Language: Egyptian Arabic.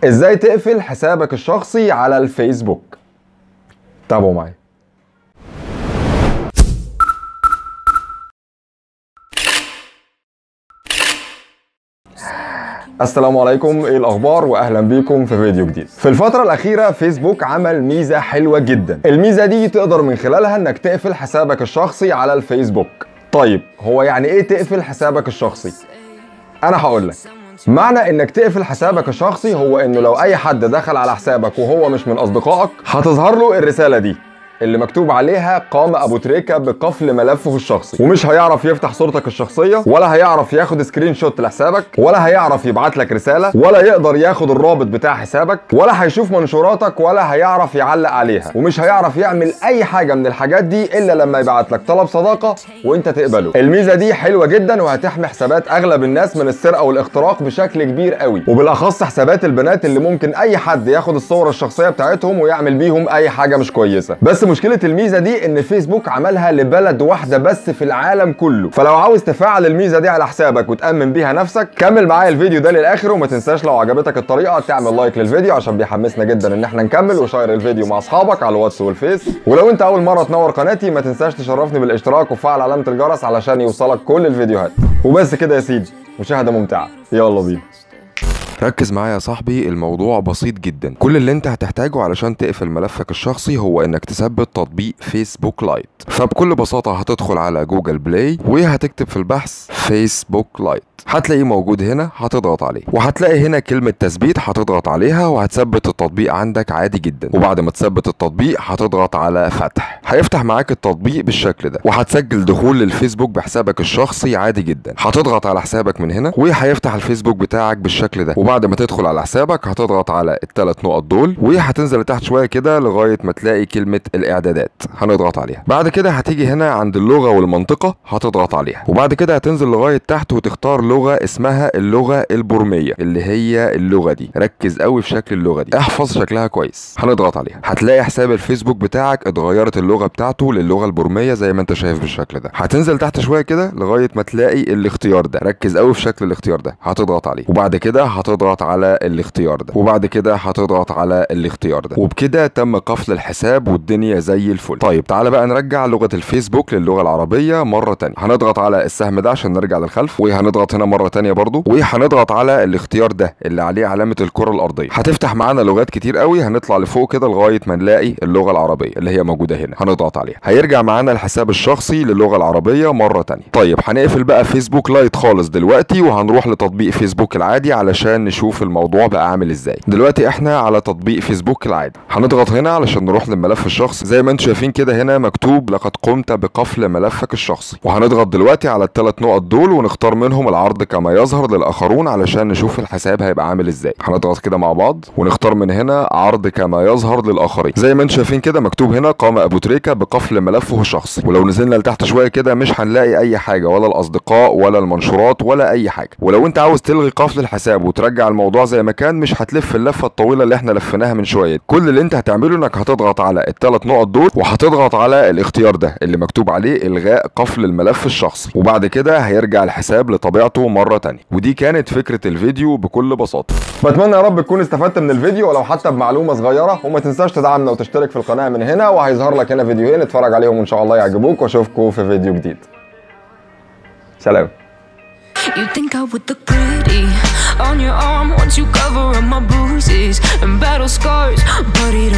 ازاي تقفل حسابك الشخصي على الفيسبوك تابعوا معايا السلام عليكم ايه الاخبار واهلا بيكم في فيديو جديد في الفتره الاخيره فيسبوك عمل ميزه حلوه جدا الميزه دي تقدر من خلالها انك تقفل حسابك الشخصي على الفيسبوك طيب هو يعني ايه تقفل حسابك الشخصي انا هقول لك معنى انك تقفل حسابك الشخصي هو انه لو اي حد دخل على حسابك وهو مش من اصدقائك هتظهر له الرساله دي اللي مكتوب عليها قام ابو تريكه بقفل ملفه الشخصي ومش هيعرف يفتح صورتك الشخصيه ولا هيعرف ياخد سكرين شوت لحسابك ولا هيعرف يبعت لك رساله ولا يقدر ياخد الرابط بتاع حسابك ولا هيشوف منشوراتك ولا هيعرف يعلق عليها ومش هيعرف يعمل اي حاجه من الحاجات دي الا لما يبعت لك طلب صداقه وانت تقبله الميزه دي حلوه جدا وهتحمي حسابات اغلب الناس من السرقه والاختراق بشكل كبير قوي وبالاخص حسابات البنات اللي ممكن اي حد ياخد الصور الشخصيه بتاعتهم ويعمل بيهم اي حاجه مش كويسه بس مشكله الميزه دي ان فيسبوك عملها لبلد واحده بس في العالم كله فلو عاوز تفعل الميزه دي على حسابك وتامن بيها نفسك كمل معايا الفيديو ده للاخر وما تنساش لو عجبتك الطريقه تعمل لايك للفيديو عشان بيحمسنا جدا ان احنا نكمل وشير الفيديو مع اصحابك على الواتس والفيس ولو انت اول مره تنور قناتي ما تنساش تشرفني بالاشتراك وفعل علامه الجرس علشان يوصلك كل الفيديوهات وبس كده يا سيدي مشاهده ممتعه يلا بينا ركز معايا يا صاحبي الموضوع بسيط جدا كل اللي انت هتحتاجه علشان تقفل ملفك الشخصي هو انك تثبت تطبيق فيسبوك لايت فبكل بساطة هتدخل على جوجل بلاي وهتكتب في البحث فيسبوك لايت هتلاقيه موجود هنا هتضغط عليه وهتلاقي هنا كلمة تثبيت هتضغط عليها وهتثبت التطبيق عندك عادي جدا وبعد ما تثبت التطبيق هتضغط على فتح هيفتح معاك التطبيق بالشكل ده وهتسجل دخول للفيسبوك بحسابك الشخصي عادي جدا هتضغط على حسابك من هنا وهيفتح الفيسبوك بتاعك بالشكل ده وبعد ما تدخل على حسابك هتضغط على الثلاث نقط دول وهتنزل لتحت شويه كده لغايه ما تلاقي كلمه الاعدادات هنضغط عليها بعد كده هتيجي هنا عند اللغه والمنطقه هتضغط عليها وبعد كده هتنزل لغايه تحت وتختار لغه اسمها اللغه البرميه اللي هي اللغه دي ركز قوي في شكل اللغه دي احفظ شكلها كويس هنضغط عليها هتلاقي حساب الفيسبوك بتاعك اتغيرت اللغه بتاعته للغه البرميه زي ما انت شايف بالشكل ده هتنزل تحت شويه كده لغايه ما تلاقي الاختيار ده ركز قوي في شكل الاختيار ده هتضغط عليه وبعد كده هتضغط على الاختيار ده وبعد كده هتضغط على الاختيار ده وبكده تم قفل الحساب والدنيا زي الفل طيب تعالى بقى نرجع لغه الفيسبوك للغه العربيه مره تانية هنضغط على السهم ده عشان نرجع للخلف وهنضغط هنا مره تانية برضو وهنضغط على الاختيار ده اللي عليه علامه الكره الارضيه هتفتح معانا لغات كتير قوي هنطلع لفوق كده لغايه ما نلاقي اللغه العربيه اللي هي موجوده هنا هنضغط عليها هيرجع معانا الحساب الشخصي للغه العربيه مره تانية طيب هنقفل بقى فيسبوك لايت خالص دلوقتي وهنروح لتطبيق فيسبوك العادي علشان نشوف الموضوع بقى عامل ازاي دلوقتي احنا على تطبيق فيسبوك العادي هنضغط هنا علشان نروح للملف الشخصي زي ما انتم شايفين كده هنا مكتوب لقد قمت بقفل ملفك الشخصي وهنضغط دلوقتي على الثلاث نقط دول ونختار منهم العرض كما يظهر للاخرون علشان نشوف الحساب هيبقى عامل ازاي هنضغط كده مع بعض ونختار من هنا عرض كما يظهر للاخرين زي ما انتم شايفين كده مكتوب هنا قام ابو تريكه بقفل ملفه الشخصي ولو نزلنا لتحت شويه كده مش هنلاقي اي حاجه ولا الاصدقاء ولا المنشورات ولا اي حاجه ولو انت عاوز تلغي قفل الحساب وترجع الموضوع زي ما كان مش هتلف اللفه الطويله اللي احنا لفيناها من شويه كل اللي انت هتعمله انك هتضغط على الثلاث نقط دول وهتضغط على الاختيار ده اللي مكتوب عليه الغاء قفل الملف الشخصي وبعد كده هيرجع الحساب لطبيعته مره تانية ودي كانت فكره الفيديو بكل بساطه بتمنى يا رب تكون استفدت من الفيديو ولو حتى بمعلومه صغيره وما تنساش تدعمنا وتشترك في القناه من هنا وهيظهر لك هنا فيديوهين اتفرج عليهم ان شاء الله يعجبوك واشوفكم في فيديو جديد سلام You think I would look pretty on your arm once you cover up my bruises and battle scars, but it